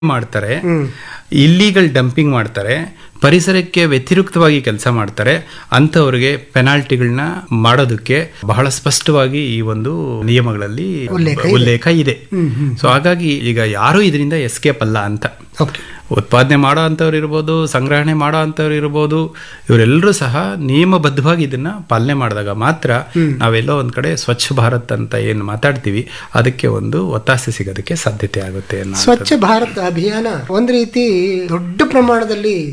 ಮಾಡ್ತಾರೆ illegal dumping ಮಾಡ್ತಾರೆ ಪರಿಸರಕ್ಕೆ ವ್ಯತಿರಿಕ್ತವಾಗಿ ಕೆಲಸ ಮಾಡ್ತಾರೆ ಅಂಥವ್ರಿಗೆ ಪೆನಾಲ್ಟಿಗಳನ್ನ ಮಾಡೋದಕ್ಕೆ ಬಹಳ ಸ್ಪಷ್ಟವಾಗಿ ಈ ಒಂದು ನಿಯಮಗಳಲ್ಲಿ ಉಲ್ಲೇಖ ಇದೆ ಸೊ ಹಾಗಾಗಿ ಈಗ ಯಾರು ಇದರಿಂದ ಎಸ್ಕೇಪ್ ಅಲ್ಲ ಅಂತ ಓಕೆ ಉತ್ಪಾದನೆ ಮಾಡೋ ಅಂಥವ್ರು ಇರ್ಬೋದು ಸಂಗ್ರಹಣೆ ಮಾಡೋ ಅಂಥವ್ರು ಇರ್ಬೋದು ಇವರೆಲ್ಲರೂ ಸಹ ನಿಯಮಬದ್ಧವಾಗಿ ಇದನ್ನ ಪಾಲನೆ ಮಾಡಿದಾಗ ಮಾತ್ರ ನಾವೆಲ್ಲೋ ಒಂದ್ ಕಡೆ ಸ್ವಚ್ಛ ಭಾರತ್ ಅಂತ ಏನು ಮಾತಾಡ್ತೀವಿ ಅದಕ್ಕೆ ಒಂದು ಒತ್ತಾಸೆ ಸಿಗೋದಕ್ಕೆ ಸಾಧ್ಯತೆ ಆಗುತ್ತೆ ಅನ್ನೋ ಸ್ವಚ್ಛ ಭಾರತ್ ಅಭಿಯಾನ ಒಂದ್ ರೀತಿ ದೊಡ್ಡ ಪ್ರಮಾಣದಲ್ಲಿ